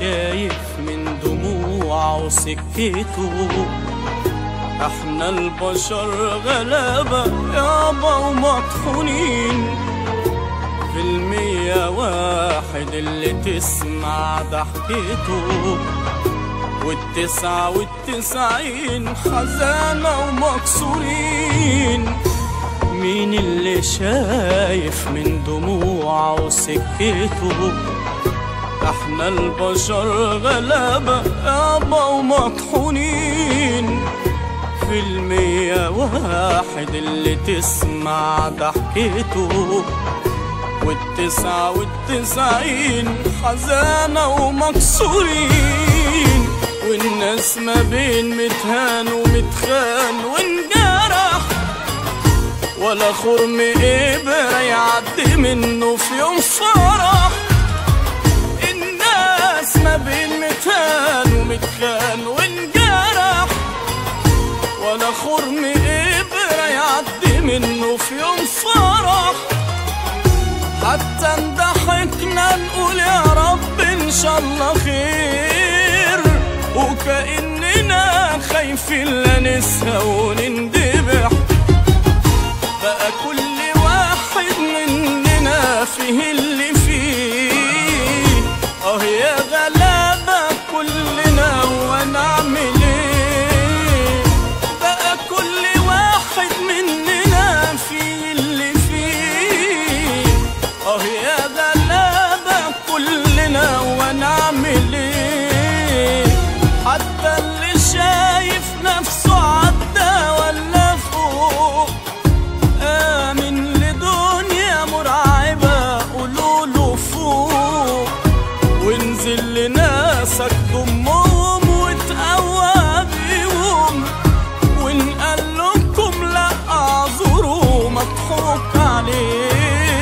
شايف من دموعه سكته احنا البشر غلابة يابا ومطحونين في المية واحد اللي تسمع ضحكته والتسعة والتسعين حزانة ومكسورين مين اللي شايف من دموعه سكته احنا البشر غلابة يابا ومطحونين في المية واحد اللي تسمع ضحكته والتسعة والتسعين حزانة ومكسورين والناس ما بين متهان ومتخان وانجرح ولا خرم إبرة يعدي منه في يوم فرح الناس ما بين متهان ومتخان وانجرح ولا خرم إبرة يعدي منه في يوم فرح حتى انضحكنا نقول يا رب ان شاء الله خير وكأننا خايفين لا نسهى ونندبح بقى كل واحد مننا فيه اللي فيه اه يا غلابة كلنا ونعمل ايه بقى كل واحد مننا فيه اللي فيه اه يا غلابة كلنا ونعمل ايه حتى اللي شايف نفسه عدى ولا فوق آمن لدنيا مرعبة قولوله فوق وانزل لناسك ضمهم وتقوى بيهم وان قال لكم لا اعذروا مضحوك عليه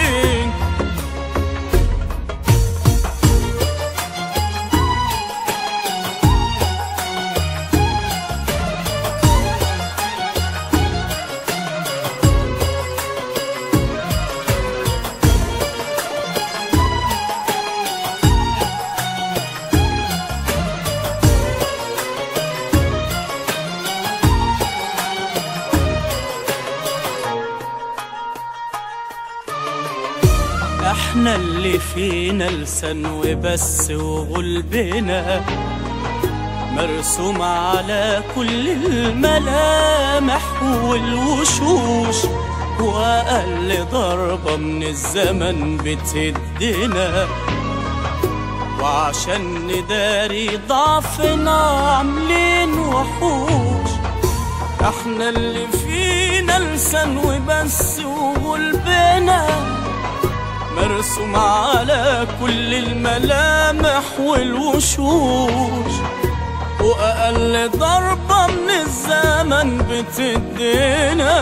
احنا اللي فينا لسان وبس وغلبنا مرسوم على كل الملامح والوشوش وأقل ضربة من الزمن بتهدنا وعشان نداري ضعفنا عاملين وحوش احنا اللي فينا لسان وبس وغلبنا مرسوم على كل الملامح والوشوش وأقل ضربة من الزمن بتدينا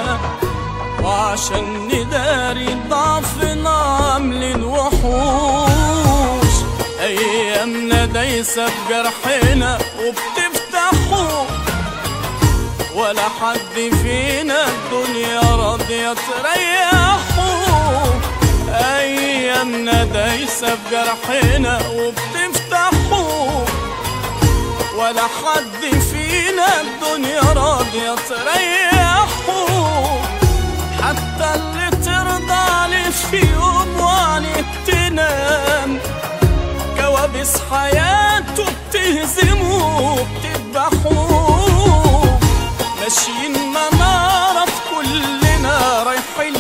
وعشان نداري ضعفنا عاملين وحوش أيامنا دايسة بجرحنا وبتفتحوا ولا حد فينا الدنيا راضية تريحوا أيامنا دايسة بجرحنا وبتفتحوا ولا حد فينا الدنيا راضية تريحوا حتى اللي ترضى عليه في يوم وعنك تنام كوابيس حياته بتهزمه بتذبحوه ماشيين ما نعرف كلنا رايحين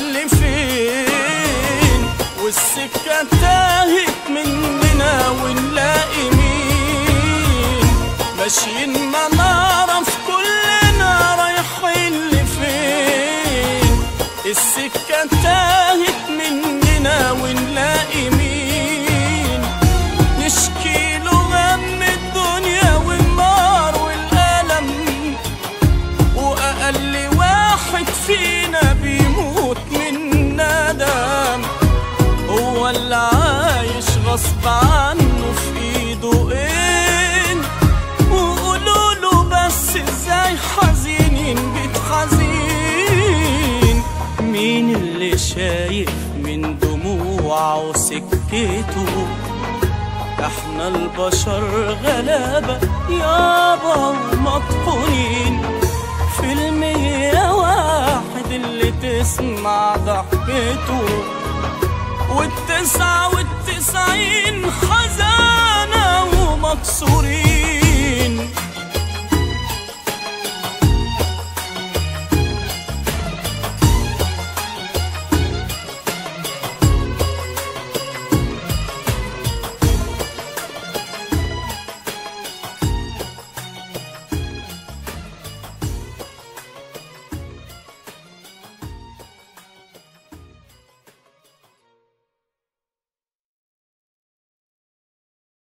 لفين والسكة تاهت مننا ونلاقي مين ماشيين ما نعرف كلنا رايحين لفين السكة تاهت مننا ونلاقي مين نشكي له غم الدنيا والنار والألم وأقل واحد فينا بيموت من ندم هو اللي عايش غصب عنه في ايده ايه وقولوا له بس ازاي حزينين بيت حزين مين اللي شايف من دموعه سكته احنا البشر غلابة يابا ومطحونين في المية واحد اللي تسمع ضحكته والتسعة والتسعين حزانة ومكسورين